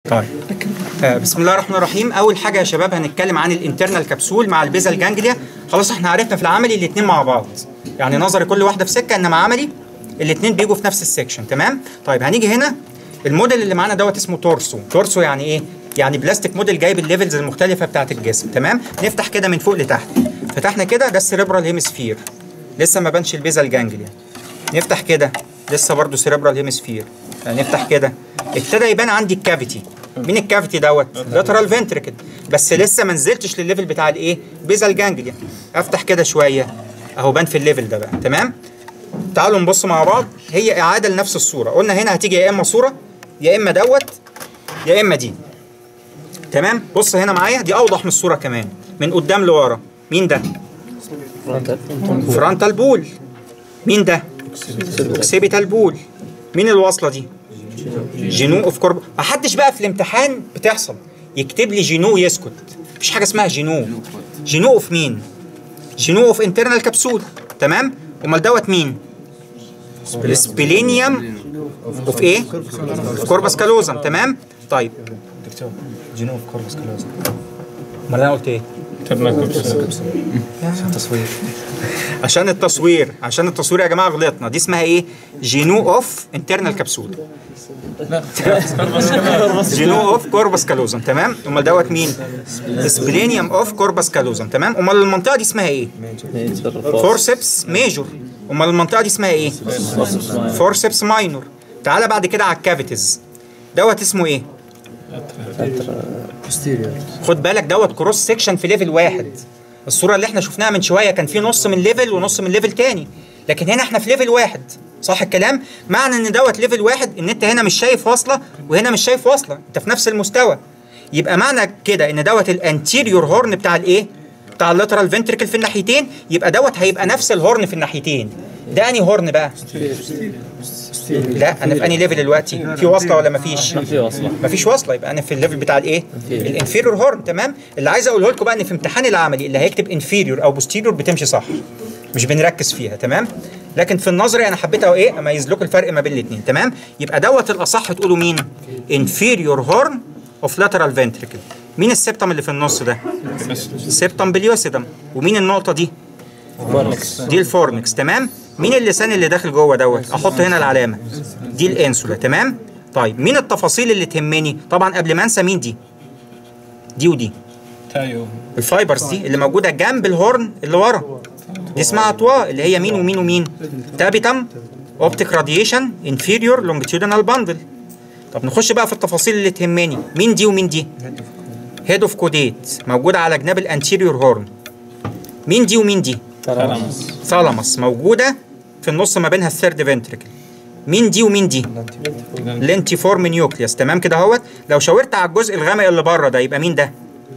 طيب آه بسم الله الرحمن الرحيم اول حاجه يا شباب هنتكلم عن الانترنال كبسول مع البيزال جانجليا خلاص احنا عرفنا في العملي الاثنين مع بعض يعني نظري كل واحده في سكه انما عملي الاثنين بيجوا في نفس السكشن تمام طيب هنيجي هنا الموديل اللي معانا دوت اسمه تورسو تورسو يعني ايه يعني بلاستيك موديل جايب الليفلز المختلفه بتاعه الجسم تمام نفتح كده من فوق لتحت فتحنا كده ده السيريبرال هيمسفير لسه ما بانش البيزال جانجليا نفتح كده لسه برضه سيريبرال هيمسفير نفتح كده ابتدى يبان عندي الكافيتي مين الكافيتي دوت لاترال فنتريكل بس لسه ما نزلتش للليفل بتاع الايه بيزال جانجليا افتح كده شويه اهو بان في الليفل ده بقى تمام تعالوا نبص مع بعض هي اعاده لنفس الصوره قلنا هنا هتيجي يا اما صوره يا اما دوت يا اما دي تمام بص هنا معايا دي اوضح من الصوره كمان من قدام لورا مين ده فرونتال بول مين ده اوكسيبيتال بول مين الواصله دي جينو اوف كورب ما حدش بقى في الامتحان بتحصل يكتب لي جينو يسكت مفيش حاجه اسمها جينو جينو اوف مين جينو اوف انترنال كبسول تمام امال دوت مين السبلينيوم اوف ايه اوف كوربس كالوزم تمام طيب دكتور جنوب كوربس كالوزا امال انا قلت ايه تصوير عشان التصوير عشان التصوير يا جماعه غلطنا دي اسمها ايه جينو اوف انترنال كبسول جينو اوف كوربس كالوزم تمام امال دوت مين سبلينيوم اوف كوربس كالوزم تمام امال المنطقه دي اسمها ايه فورسبس ميجور امال المنطقه دي اسمها ايه فورسبس ماينور تعالى بعد كده على الكافيتيز دوت اسمه ايه خد بالك دوت كروس سيكشن في ليفل واحد الصوره اللي احنا شفناها من شويه كان في نص من ليفل ونص من ليفل تاني لكن هنا احنا في ليفل واحد صح الكلام معنى ان دوت ليفل واحد ان انت هنا مش شايف واصله وهنا مش شايف واصله انت في نفس المستوى يبقى معنى كده ان دوت الانتيريور هورن بتاع الايه بتاع اللاترال فنتريكل في الناحيتين يبقى دوت هيبقى نفس الهورن في الناحيتين ده انهي هورن بقى لا انا في انهي ليفل دلوقتي في واصله ولا مفيش في وصلة مفيش واصله يبقى انا في الليفل بتاع الايه الانفيريور هورن تمام اللي عايز اقوله لكم بقى ان في امتحان العملي اللي هيكتب انفيريور او بوستيريور بتمشي صح مش بنركز فيها تمام لكن في النظري انا حبيت أو ايه اميز لكم الفرق ما بين الاثنين تمام يبقى دوت الاصح تقولوا مين انفيريور هورن اوف لاترال فنتريكل مين السبتم اللي في النص ده سبتم بليوسيدم ومين النقطه دي دي الفورنكس تمام مين اللسان اللي داخل جوه دوت احط هنا العلامه دي الانسولا تمام طيب مين التفاصيل اللي تهمني طبعا قبل ما انسى مين دي دي ودي تايو الفايبرز دي اللي موجوده جنب الهورن اللي ورا دي اسمها اطواء اللي هي مين ومين ومين تابيتم اوبتيك راديشن انفيريور لونجيتيودينال باندل طب نخش بقى في التفاصيل اللي تهمني مين دي ومين دي هيد اوف كوديت موجوده على جناب الانتيريور هورن مين دي ومين دي ثالاموس موجوده في النص ما بينها الثيرد فنتريكل مين دي ومين دي لينتيفورم نيوكليوس تمام كده اهوت لو شاورت على الجزء الغامق اللي بره ده يبقى مين ده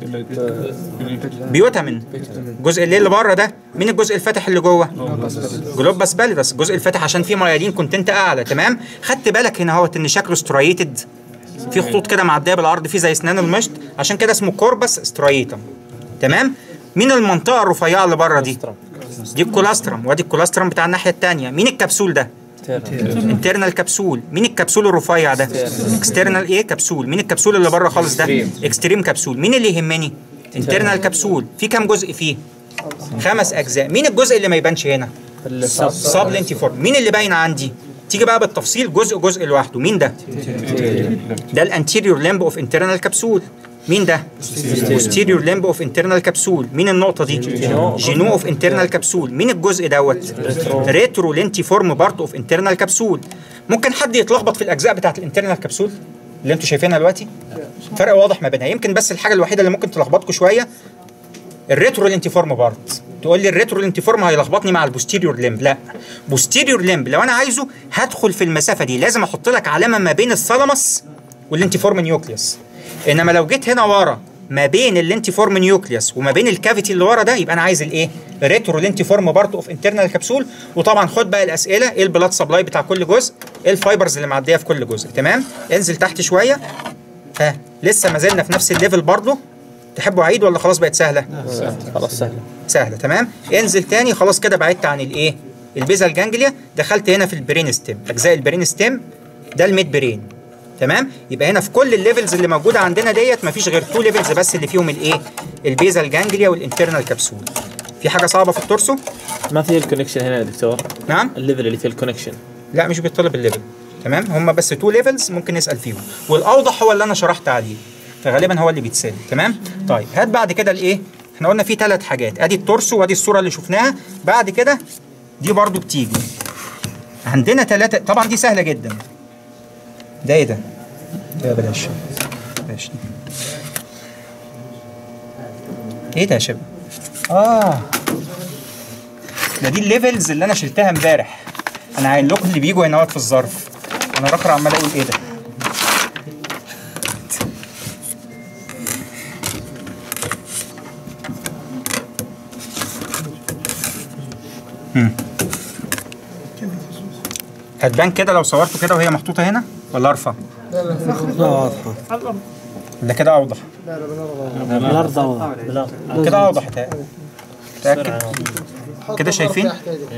بيوتامين الجزء اللي اللي بره ده مين الجزء الفاتح اللي جوه جلوباس باليدس الجزء الفاتح عشان فيه ميادين كونتنت اعلى تمام خدت بالك هنا اهوت ان شكله سترايتد في خطوط كده معديه بالعرض فيه زي اسنان المشط عشان كده اسمه كوربس سترايتم تمام مين المنطقه الرفيعه اللي بره دي دي الكولاسترم وادي الكولاسترم بتاع الناحيه الثانيه مين الكبسول ده انترنال كبسول مين الكبسول الرفيع ده اكسترنال ايه كبسول مين الكبسول اللي بره خالص ده اكستريم كبسول مين اللي يهمني انترنال كبسول في كام جزء فيه خمس اجزاء مين الجزء اللي ما يبانش هنا سب لينتيفورم مين اللي باين عندي تيجي بقى بالتفصيل جزء جزء لوحده مين ده ده الانتيريور لمب اوف انترنال كبسول مين ده posterior limb اوف انترنال كبسول مين النقطه دي جينو اوف انترنال كبسول مين الجزء دوت ريترو لينتيفورم بارت اوف انترنال كبسول ممكن حد يتلخبط في الاجزاء بتاعت الانترنال كبسول اللي انتوا شايفينها دلوقتي فرق واضح ما بينها يمكن بس الحاجه الوحيده اللي ممكن تلخبطكم شويه الريترو لينتيفورم بارت تقول لي الريترو لينتيفورم هيلخبطني مع البوستيريور لمب لا بوستيريور لمب لو انا عايزه هدخل في المسافه دي لازم احط لك علامه ما بين الثالاموس واللينتيفورم نيوكليوس انما لو جيت هنا ورا ما بين اللينتيفورم نيوكليوس وما بين الكافيتي اللي ورا ده يبقى انا عايز الايه ريترو لينتيفورم بارت اوف انترنال كبسول وطبعا خد بقى الاسئله ايه البلاد سبلاي بتاع كل جزء ايه الفايبرز اللي معديه في كل جزء تمام انزل تحت شويه ها لسه ما زلنا في نفس الليفل برضه تحبوا اعيد ولا خلاص بقت سهله خلاص سهلة سهله تمام انزل تاني خلاص كده بعدت عن الايه البيزال جانجليا دخلت هنا في البرين ستيم اجزاء البرين ستيم ده الميد برين تمام يبقى هنا في كل الليفلز اللي موجوده عندنا ديت مفيش غير تو ليفلز بس اللي فيهم الايه البيزال جانجليا والانترنال كبسول في حاجه صعبه في التورسو ما في الكونكشن هنا يا دكتور نعم الليفل اللي فيه الكونكشن لا مش بيطلب الليفل تمام هم بس تو ليفلز ممكن نسال فيهم والاوضح هو اللي انا شرحت عليه فغالبا هو اللي بيتسال تمام طيب هات بعد كده الايه احنا قلنا في ثلاث حاجات ادي التورسو وادي الصوره اللي شفناها بعد كده دي برضو بتيجي عندنا ثلاثه طبعا دي سهله جدا ده ايه ده ده بلاش بلاش دي. ايه ده يا شباب اه ده دي الليفلز اللي انا شلتها امبارح انا قايل لكم اللي بيجوا هنا في الظرف انا رخر عمال اقول ايه ده مم. هتبان كده لو صورته كده وهي محطوطه هنا ولا ارفع لا واضحة ده كده اوضح الأرض واضحة كده اوضح تا- تاكد كده شايفين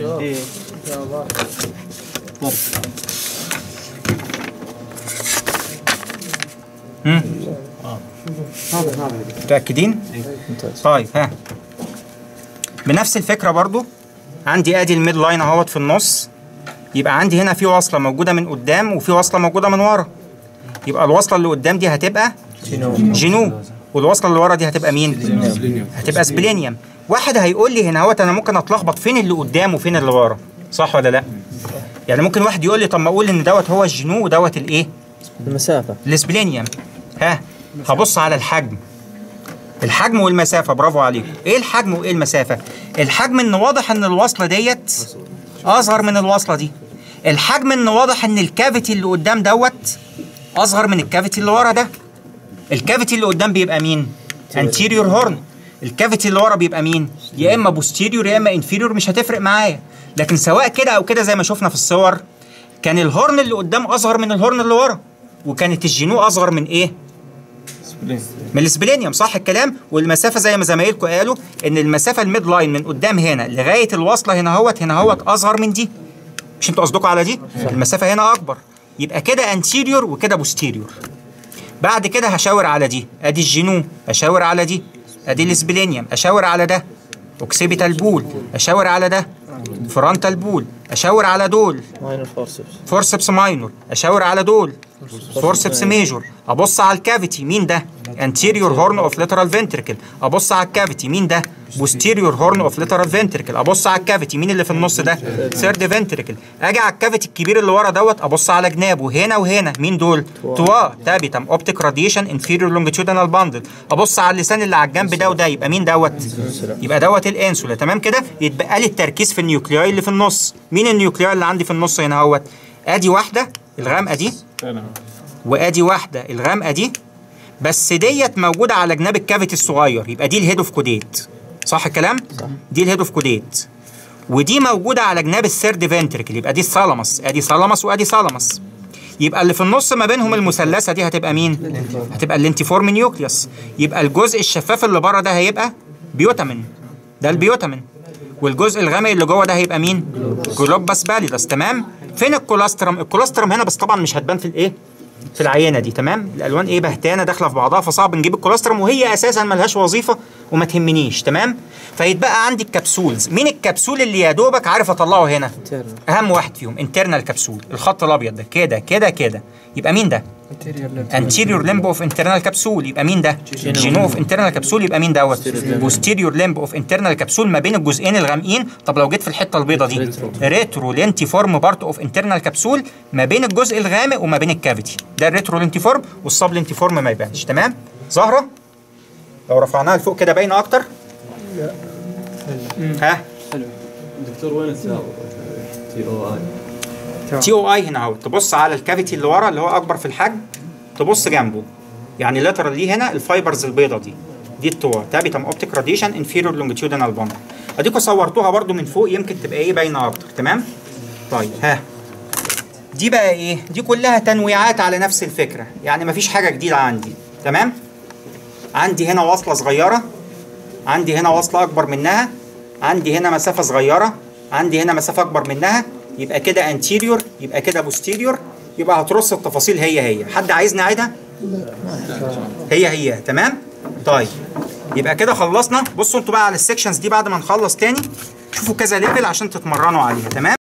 مم. متأكدين؟ طيب ها بنفس الفكرة برضو عندي ادي الميد لاين اهوت في النص يبقى عندي هنا في وصلة موجودة من قدام وفي وصلة موجودة من ورا يبقى الوصلة اللي قدام دي هتبقى جنو والوصلة اللي ورا دي هتبقى مين؟ هتبقى سبلينيوم واحد هيقول لي هنا اهوت انا ممكن اتلخبط فين اللي قدام وفين اللي ورا صح ولا لا؟ يعني ممكن واحد يقول لي طب ما اقول ان دوت هو الجنو ودوت الايه؟ المسافة الاسبلينيوم ها هبص على الحجم الحجم والمسافة برافو عليكم ايه الحجم وايه المسافة الحجم ان واضح ان الوصلة ديت اصغر من الوصلة دي الحجم ان واضح ان الكافيتي اللي قدام دوت اصغر من الكافيتي اللي ورا ده الكافيتي اللي قدام بيبقى مين anterior هورن الكافيتي اللي ورا بيبقى مين يا اما posterior يا اما inferior مش هتفرق معايا لكن سواء كده او كده زي ما شفنا في الصور كان الهورن اللي قدام اصغر من الهورن اللي ورا وكانت الجنو اصغر من ايه من السبلينيوم صح الكلام والمسافه زي ما زمايلكم قالوا ان المسافه الميد لاين من قدام هنا لغايه الوصله هنا اهوت هنا اهوت اصغر من دي مش انتوا قصدكم على دي المسافه هنا اكبر يبقى كده انتيريور وكده بوستيريور بعد كده هشاور على دي ادي الجنو اشاور على دي ادي السبلينيوم اشاور على ده اوكسيبيتال بول اشاور على ده فرونتال بول اشاور على دول ماينر فورسبس فورسبس ماينور اشاور على دول فورسبس ميجور ابص على الكافيتي مين ده anterior horn of lateral ventricle ابص على الكافيتي مين ده posterior horn of lateral ventricle ابص على الكافيتي مين اللي في النص ده third ventricle اجي على الكافيتي الكبير اللي ورا دوت ابص على جنابه هنا وهنا مين دول توا تابيتم اوبتيك راديشن inferior longitudinal bundle ابص على اللسان اللي على الجنب ده وده يبقى مين دوت يبقى دوت الانسولا تمام كده يتبقى لي التركيز في النيوكلياي اللي في النص مين النيوكلياي اللي عندي في النص هنا اهوت ادي واحده الغامقه دي وادي واحده الغامقه دي بس ديت موجوده على جناب الكافيتي الصغير يبقى دي الهيد اوف كوديت صح الكلام صح. دي الهيد اوف كوديت ودي موجوده على جناب الثيرد فنتركل يبقى دي الثالاموس ادي ثالاموس وادي ثالاموس يبقى اللي في النص ما بينهم المثلثه دي هتبقى مين هتبقى الانتيفورم نيوكليوس يبقى الجزء الشفاف اللي بره ده هيبقى بيوتامين ده البيوتامين والجزء الغامق اللي جوه ده هيبقى مين جلوباس باليدس تمام فين الكولاسترم الكولاسترم هنا بس طبعا مش هتبان في الايه في العينه دي تمام الالوان ايه بهتانه داخله في بعضها فصعب نجيب الكوليسترول وهي اساسا ملهاش وظيفه وما تهمنيش تمام فيتبقى عندي الكبسولز مين الكبسول اللي يا دوبك عارف اطلعه هنا اهم واحد فيهم انترنال كبسول الخط الابيض ده كده كده كده يبقى مين ده anterior limb of internal capsule يبقى مين ده جينو اوف internal capsule يبقى مين دوت posterior limb of internal capsule ما بين الجزئين الغامقين طب لو جيت في الحته البيضه دي ريترو لينتيفورم بارت اوف internal capsule ما بين الجزء الغامق وما بين الكافيتي ده الريترو لينتيفورم والسب لينتيفورم ما يبانش تمام ظاهره لو رفعناها لفوق كده باينه اكتر ها دكتور وين التاور؟ تي او اي تي او اي هنا اهو تبص على الكافيتي اللي ورا اللي هو اكبر في الحجم تبص جنبه يعني لاترال ليه هنا الفايبرز البيضه دي دي التوا تابيتم اوبتيك راديشن انفيرور لونجيتيودينال بوند اديكوا صورتوها برضو من فوق يمكن تبقى ايه باينه اكتر تمام طيب ها دي بقى ايه دي كلها تنويعات على نفس الفكره يعني مفيش حاجه جديده عندي تمام عندي هنا وصله صغيره عندي هنا وصله اكبر منها عندي هنا مسافه صغيره عندي هنا مسافه اكبر منها يبقى كده انتيريور يبقى كده بوستيريور يبقى هترص التفاصيل هي هي حد عايز نعيدها هي هي تمام طيب يبقى كده خلصنا بصوا انتوا بقى على السكشنز دي بعد ما نخلص تاني شوفوا كذا ليفل عشان تتمرنوا عليها تمام